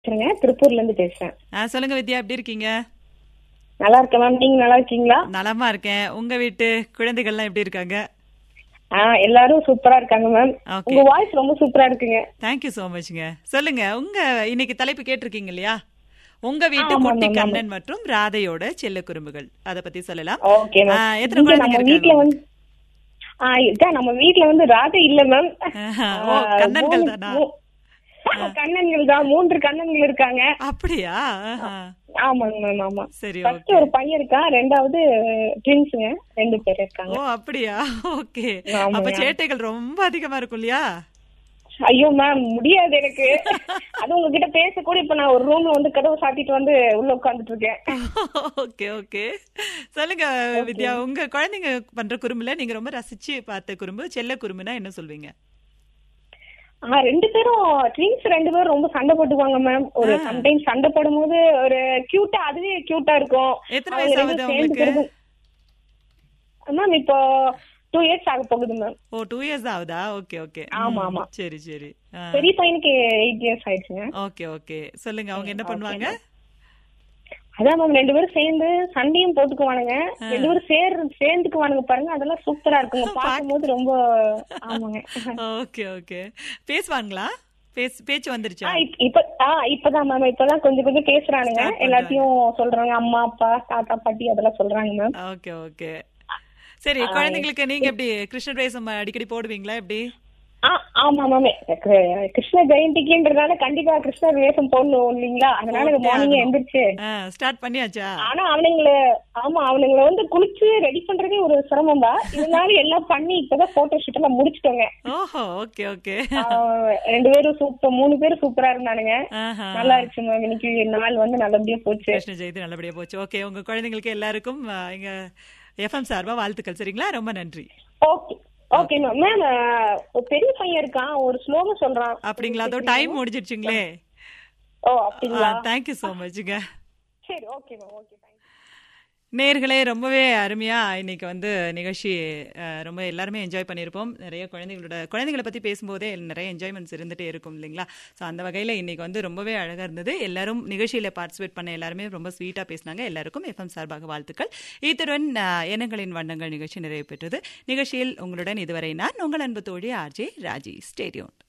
பேசுறேங்க திருப்பூர்ல இருந்து பேசுறேன் ஆ, சொல்லுங்க வித்யா எப்படி இருக்கீங்க நல்லா இருக்கேன் மேம் நீங்க நல்லா இருக்கீங்களா நலமா இருக்கேன் உங்க வீட்டு குழந்தைகள்லாம் எப்படி இருக்காங்க ஆ எல்லாரும் சூப்பரா இருக்காங்க மேம் Okay. உங்க வாய்ஸ் ரொம்ப சூப்பரா இருக்குங்க தேங்க்யூ so மச்ங்க சொல்லுங்க உங்க இன்னைக்கு தலைப்பு கேட்டிருக்கீங்க இல்லையா உங்க வீட்டு ஆமா, குட்டி ஆமா, ஆமா. கண்ணன் மற்றும் ராதையோட செல்ல குறும்புகள் அத பத்தி சொல்லலாம் ஓகே ஆ, மேம் எத்தனை இங்க குழந்தைங்க நம்ம வீட்ல இருக்காங்க வந்து ஆ இதான் நம்ம வீட்ல வந்து ராதை இல்ல மேம் ஆஹா, ஓ கண்ணன்கள் தானா கண்ணன்கள் தான் மூன்று கண்ணன்கள் இருக்காங்க அப்படியா ஆஹா. ஆமாங்க மேம் ஆமா சரி ஃபர்ஸ்ட் ஓகே ஒரு பையன் இருக்கான் ரெண்டாவது ட்வின்ஸுங்க ரெண்டு பேர் இருக்காங்க ஓ அப்படியா ஓகே ஆமாங்க. அப்ப சேட்டைகள் ரொம்ப அதிகமா இருக்கும் இல்லையா ஐயோ மேம் முடியாது எனக்கு அது உங்ககிட்ட பேச கூட இப்ப நான் ஒரு ரூம்ல வந்து கதவை சாத்திட்டு வந்து உள்ள உட்கார்ந்துட்டு இருக்கேன் ஓகே ஓகே சொல்லுங்க வித்யா உங்க குழந்தைங்க பண்ற குறும்புல நீங்க ரொம்ப ரசிச்சு பார்த்த குறும்பு செல்ல குறும்புனா என்ன சொல்வீங்க ஆ ரெண்டு பேரும் ட்வின்ஸ் ரெண்டு பேரும் ரொம்ப சண்டை போட்டுக்குவாங்க மேம் ஒரு சம்டைம் சண்டை போடும்போது ஒரு கியூட்டா அதுவே கியூட்டா இருக்கும் எத்தனை அவங்க வயசு ரெண்டும் ஆகுது அவங்களுக்கு? சேர்ந்துக்கிறது- மேம் இப்போ டூ இயர்ஸ் ஆக போகுது மேம் ஓ டூ இயர்ஸ் ஆகுதா ஓகே ஓகே ஆமா, ஆமா. சரி சரி பெரிய பையனுக்கு எயிட் இயர்ஸ் ஆயிடுச்சுங்க ஓகே ஓகே சொல்லுங்க அவங்க என்ன பண்ணுவாங்க அதான் மேம் ரெண்டு பேரும் சேர்ந்து சண்டையும் போட்டுக்குவானுங்க ரெண்டு பேரும் சேர் சேர்ந்துக்குவானுங்க பாருங்க அதெல்லாம் சூப்பரா இருக்குங்க பார்க்கும்போது ரொம்ப ஆமாங்க ஓகே ஓகே பேசுவாங்களா பேஸ் பேச்சு வந்துருச்சா ஆ, இப்ப- இப்ப ஆ இப்பதான் மேம் இப்பதான் கொஞ்சம் கொஞ்சம் பேசுறானுங்க Start பண்றாங்க. எல்லாத்தையும் சொல்றாங்க அம்மா அப்பா தாத்தா பாட்டி அதெல்லாம் சொல்றாங்க மேம் ஓகே ஓகே சரி குழந்தைங்களுக்கு நீங்க எப்படி கிருஷ்ண வேஷம் அடிக்கடி போடுவீங்களா எப்படி ஆ ஆமா மேம் கிருஷ்ண ஜெயந்திக்குன்றதால கண்டிப்பா கிருஷ்ணர் வேஷம் போடணும் இல்லைங்களா அதனால போட்டே மார்னிங் ஆகணும். எந்திரிச்சு ஸ்டார்ட் பண்ணியாச்சா ஆனா அவனுங்கள ஆமா அவனுங்கள வந்து குளிச்சு ரெடி பண்றதே ஒரு சிரமம் தான் இருந்தாலும் எல்லாம் பண்ணி இப்பதான் போட்டோ ஷூட் எல்லாம் முடிச்சிட்டோங்க ஓஹோ ஓகே ஓகே ஆ, ரெண்டு பேரும் சூப்பர் மூணு பேரும் சூப்பரா இருந்தானுங்க ஆஹா நல்லா இருந்துச்சு மேம் இன்னைக்கு நாள் வந்து நல்லபடியா போச்சு கிருஷ்ண ஜெயந்தி நல்லபடியா போச்சு ஓகே உங்க குழந்தைங்களுக்கு எல்லாருக்கும் ஆ, எங்க எஃப்எம் சார்பா வாழ்த்துக்கள் சரிங்களா ரொம்ப நன்றி ஓகே ஓகே மேம் மேம் ஒரு பெரிய பையன் இருக்கான் ஒரு ஸ்லோகம் சொல்றான் அப்படிங்களா அதோ டைம் முடிஞ்சிருச்சுங்களே ஓ அப்படிங்களா தேங்க்யூ ஸோ மச்ங்க சரி ஓகே மேம் ஓகே தேங்க்யூ நேர்களே ரொம்பவே அருமையா இன்னைக்கு வந்து நிகழ்ச்சி அஹ், ரொம்ப எல்லாருமே என்ஜாய் பண்ணியிருப்போம் நிறைய குழந்தைங்களோட குழந்தைங்களை பத்தி பேசும்போதே நிறைய என்ஜாய்மெண்ட்ஸ் இருந்துட்டே இருக்கும் இல்லைங்களா ஸோ அந்த வகையில் இன்னைக்கு வந்து ரொம்பவே அழகா இருந்தது எல்லாரும் நிகழ்ச்சியில பார்ட்டிசிபேட் பண்ண எல்லாருமே ரொம்ப ஸ்வீட்டா பேசினாங்க எல்லாருக்கும் எஃப்எம் சார்பாக வாழ்த்துக்கள் இத்துடன் அஹ், எண்ணங்களின் வண்ணங்கள் நிகழ்ச்சி நிறைவு பெற்றது நிகழ்ச்சியில் உங்களுடன் இதுவரை நான் உங்கள் அன்பு தோழி ஆர்ஜே ராஜி ஸ்டேடியோன்